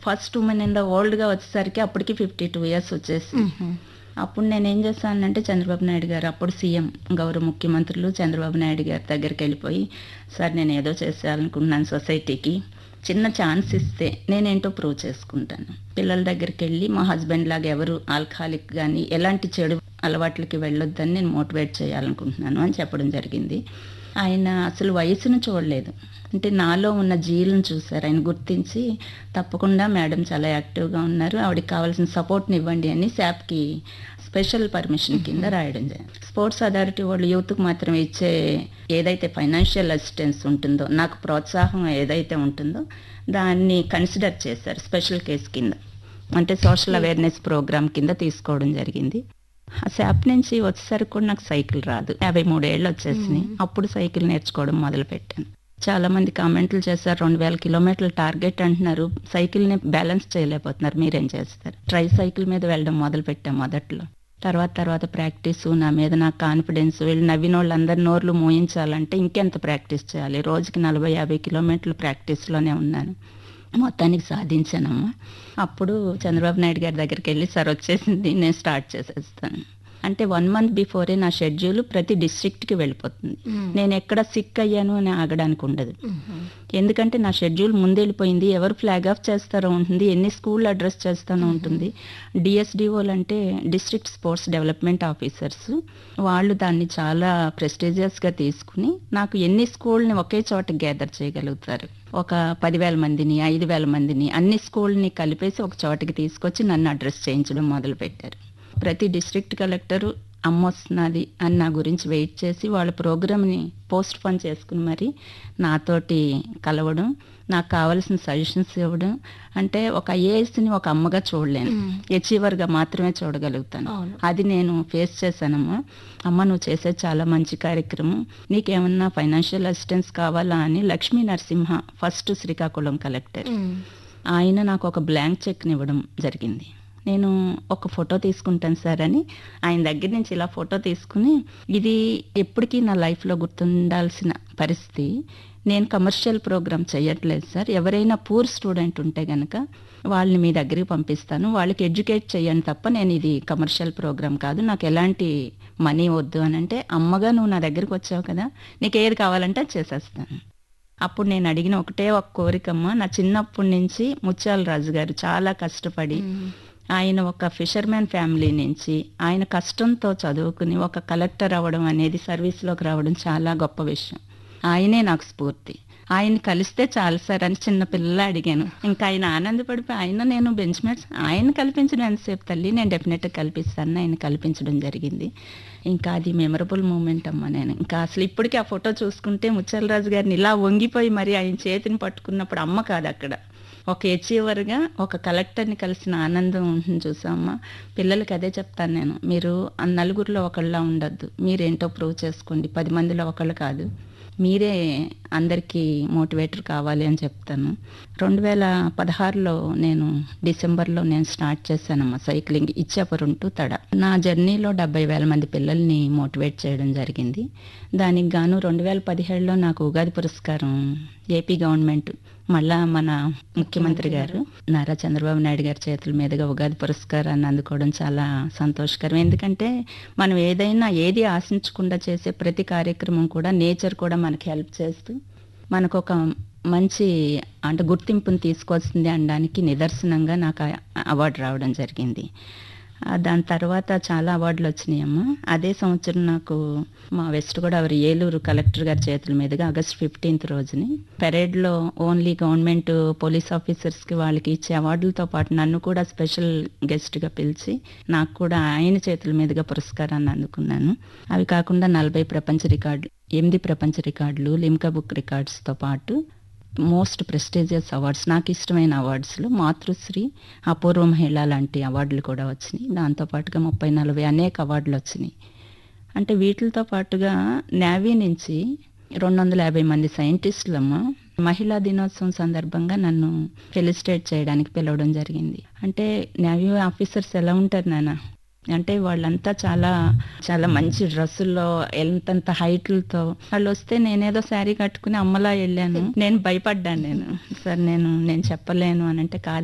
first woman in the world గా వచ్చేసరికి అప్పటికి ఫిఫ్టీ టూ ఇయర్స్ వచ్చేసి అప్పుడు నేను ఏం చేశానంటే చంద్రబాబు నాయుడు గారు అప్పుడు సీఎం గౌరవ ముఖ్యమంత్రులు చంద్రబాబు నాయుడు గారి దగ్గరికి వెళ్ళిపోయి సార్ నేను ఏదో చేసేయాలనుకున్నాను సొసైటీకి చిన్న ఛాన్స్ ఇస్తే నేనేంటో ప్రూవ్ చేసుకుంటాను పిల్లల దగ్గరికి వెళ్ళి మా హస్బెండ్ లాగా ఎవరు ఆల్కహాలిక్ కానీ ఎలాంటి చెడు అలవాట్లకి వెళ్ళొద్దని నేను మోటివేట్ చేయాలనుకుంటున్నాను అని చెప్పడం జరిగింది ఆయన అసలు వయసును చూడలేదు అంటే నాలో ఉన్న జీలను చూశారు ఆయన గుర్తించి తప్పకుండా మేడం చాలా యాక్టివ్గా ఉన్నారు ఆవిడకి కావాల్సిన సపోర్ట్ని ఇవ్వండి అని శాప్కి స్పెషల్ పర్మిషన్ కింద రాయడం జరిగింది స్పోర్ట్స్ అథారిటీ వాళ్ళు యూత్కి మాత్రం ఇచ్చే ఏదైతే ఫైనాన్షియల్ అసిస్టెన్స్ ఉంటుందో నాకు ప్రోత్సాహం ఏదైతే ఉంటుందో దాన్ని కన్సిడర్ చేశారు స్పెషల్ కేసు కింద అంటే సోషల్ అవేర్నెస్ ప్రోగ్రామ్ కింద తీసుకోవడం జరిగింది ఆ శాప్ నుంచి వచ్చేసరికి కూడా నాకు సైకిల్ రాదు యాభై మూడేళ్ళు వచ్చేసినాయి అప్పుడు సైకిల్ నేర్చుకోవడం మొదలు పెట్టాను చాలా మంది కామెంట్లు చేశారు రెండు వేల కిలోమీటర్ల టార్గెట్ అంటున్నారు సైకిల్ ని బ్యాలెన్స్ చేయలేకపోతున్నారు మీరేం చేస్తారు ట్రై సైకిల్ మీద వెళ్ళడం మొదలు పెట్టాం మొదట్లో తర్వాత తర్వాత ప్రాక్టీస్ నా మీద నాకు కాన్ఫిడెన్స్ వీళ్ళు నవ్విన వాళ్ళందరి నోర్లు మోయించాలంటే ఇంకెంత ప్రాక్టీస్ చేయాలి రోజుకి నలభై యాభై కిలోమీటర్లు ప్రాక్టీస్లోనే ఉన్నాను మొత్తానికి సాధించానమ్మా అప్పుడు చంద్రబాబు నాయుడు గారి దగ్గరికి వెళ్ళి సార్ వచ్చేసింది నేను స్టార్ట్ చేసేస్తాను అంటే వన్ మంత్ బిఫోరే నా షెడ్యూల్ ప్రతి డిస్ట్రిక్ట్కి వెళ్ళిపోతుంది నేను ఎక్కడ సిక్ అయ్యాను అని ఆగడానికి ఉండదు ఎందుకంటే నా షెడ్యూల్ ముందెళ్ళిపోయింది ఎవరు ఫ్లాగ్ ఆఫ్ చేస్తారో ఉంటుంది ఎన్ని స్కూల్ అడ్రస్ చేస్తానో ఉంటుంది డిఎస్డిఓలు అంటే డిస్ట్రిక్ట్ స్పోర్ట్స్ డెవలప్మెంట్ ఆఫీసర్స్ వాళ్ళు దాన్ని చాలా ప్రెస్టీజియస్గా తీసుకుని నాకు ఎన్ని స్కూల్ని ఒకే చోట గ్యాదర్ చేయగలుగుతారు ఒక పదివేల మందిని ఐదు వేల మందిని అన్ని స్కూల్ని కలిపేసి ఒక చోటకి తీసుకొచ్చి నన్ను అడ్రస్ చేయించడం మొదలుపెట్టారు ప్రతి డిస్ట్రిక్ట్ కలెక్టరు అమ్మ వస్తున్నది అని నా గురించి వెయిట్ చేసి వాళ్ళ ప్రోగ్రామ్ని పోస్ట్ పోన్ చేసుకుని మరి నాతోటి కలవడం నాకు కావాల్సిన సజెషన్స్ ఇవ్వడం అంటే ఒక ఐఏఎస్ని ఒక అమ్మగా చూడలేను అచీవర్గా మాత్రమే చూడగలుగుతాను అది నేను ఫేస్ చేశానమ్మా అమ్మ నువ్వు చేసే చాలా మంచి కార్యక్రమం నీకేమన్నా ఫైనాన్షియల్ అసిస్టెన్స్ కావాలా అని లక్ష్మీ నరసింహ ఫస్ట్ శ్రీకాకుళం కలెక్టర్ ఆయన నాకు ఒక బ్లాంక్ చెక్ని ఇవ్వడం జరిగింది నేను ఒక ఫోటో తీసుకుంటాను సార్ అని ఆయన దగ్గర నుంచి ఇలా ఫోటో తీసుకుని ఇది ఎప్పటికీ నా లైఫ్లో గుర్తుండాల్సిన పరిస్థితి నేను కమర్షియల్ ప్రోగ్రామ్ చేయట్లేదు సార్ ఎవరైనా పూర్ స్టూడెంట్ ఉంటే గనక వాళ్ళని మీ దగ్గరికి పంపిస్తాను వాళ్ళకి ఎడ్యుకేట్ చేయను తప్ప నేను ఇది కమర్షియల్ ప్రోగ్రామ్ కాదు నాకు ఎలాంటి మనీ వద్దు అని అంటే అమ్మగా నువ్వు నా దగ్గరికి వచ్చావు కదా నీకు ఏది కావాలంటే అది చేసేస్తాను అప్పుడు నేను అడిగిన ఒకటే ఒక కోరికమ్మ నా చిన్నప్పటి నుంచి ముత్యాల రాజు గారు చాలా కష్టపడి ఆయన ఒక ఫిషర్మ్యాన్ ఫ్యామిలీ నుంచి ఆయన కష్టంతో చదువుకుని ఒక కలెక్టర్ అవ్వడం అనేది సర్వీస్లోకి రావడం చాలా గొప్ప విషయం ఆయనే నాకు స్ఫూర్తి ఆయన కలిస్తే చాలు సార్ అని చిన్న పిల్లలు అడిగాను ఇంకా ఆయన ఆనందపడిపోయి ఆయన నేను బెంచ్ మ్యాట్స్ ఆయన కల్పించడం ఎంతసేపు తల్లి నేను డెఫినెట్గా కల్పిస్తాను ఆయన కల్పించడం జరిగింది ఇంకా అది మెమరబుల్ మూమెంట్ అమ్మ నేను ఇంకా అసలు ఇప్పటికీ ఆ ఫోటో చూసుకుంటే ముచ్చలరాజు గారిని ఇలా వంగిపోయి మరి ఆయన చేతిని పట్టుకున్నప్పుడు అమ్మ కాదు అక్కడ ఒక అచీవర్గా ఒక కలెక్టర్ని కలిసిన ఆనందం ఉంటుంది చూసామ్మా పిల్లలకి అదే చెప్తాను నేను మీరు ఆ నలుగురిలో ఒకళ్ళ ఉండొద్దు మీరేంటో ప్రూవ్ చేసుకోండి పది మందిలో ఒకళ్ళు కాదు మీరే అందరికీ మోటివేటర్ కావాలి అని చెప్తాను రెండు వేల పదహారులో నేను డిసెంబర్లో నేను స్టార్ట్ చేశానమ్మా సైక్లింగ్ ఇచ్చాపురం టు తడ నా జర్నీలో డెబ్బై వేల మంది పిల్లల్ని మోటివేట్ చేయడం జరిగింది దానికి గాను రెండు వేల పదిహేడులో నాకు ఉగాది పురస్కారం ఏపీ గవర్నమెంట్ మళ్ళా మన ముఖ్యమంత్రి గారు నారా చంద్రబాబు నాయుడు గారి చేతుల మీదుగా ఉగాది పురస్కారాన్ని అందుకోవడం చాలా సంతోషకరం ఎందుకంటే మనం ఏదైనా ఏది ఆశించకుండా చేసే ప్రతి కార్యక్రమం కూడా నేచర్ కూడా మనకి హెల్ప్ చేస్తూ మనకు ఒక మంచి అంటే గుర్తింపుని తీసుకొస్తుంది అనడానికి నిదర్శనంగా నాకు అవార్డు రావడం జరిగింది దాని తర్వాత చాలా అవార్డులు వచ్చినాయమ్మా అదే సంవత్సరం నాకు మా వెస్ట్ గోదావరి ఏలూరు కలెక్టర్ గారి చేతుల మీదుగా ఆగస్ట్ ఫిఫ్టీన్త్ రోజుని పెరేడ్లో ఓన్లీ గవర్నమెంట్ పోలీస్ ఆఫీసర్స్కి వాళ్ళకి ఇచ్చే అవార్డులతో పాటు నన్ను కూడా స్పెషల్ గెస్ట్గా పిలిచి నాకు కూడా ఆయన చేతుల మీదుగా పురస్కారాన్ని అందుకున్నాను అవి కాకుండా నలభై ప్రపంచ రికార్డులు ఎనిమిది ప్రపంచ రికార్డులు లిమ్కా బుక్ రికార్డ్స్తో పాటు మోస్ట్ ప్రెస్టీజియస్ అవార్డ్స్ నాకు ఇష్టమైన అవార్డ్స్లో మాతృశ్రీ అపూర్వ మహిళ లాంటి అవార్డులు కూడా వచ్చినాయి దాంతోపాటుగా ముప్పై నలభై అనేక అవార్డులు వచ్చినాయి అంటే వీటితో పాటుగా నేవీ నుంచి రెండు వందల యాభై మంది సైంటిస్టులమ్మ మహిళా దినోత్సవం సందర్భంగా నన్ను ఫెలిసిటేట్ చేయడానికి పిలవడం జరిగింది అంటే నేవీ ఆఫీసర్స్ ఎలా ఉంటారు నాన్న అంటే వాళ్ళంతా చాలా చాలా మంచి డ్రెస్సుల్లో ఎంతంత హైట్లతో వాళ్ళు వస్తే నేనేదో శారీ కట్టుకుని అమ్మలా వెళ్ళాను నేను భయపడ్డాను నేను సార్ నేను నేను చెప్పలేను అని అంటే కాదు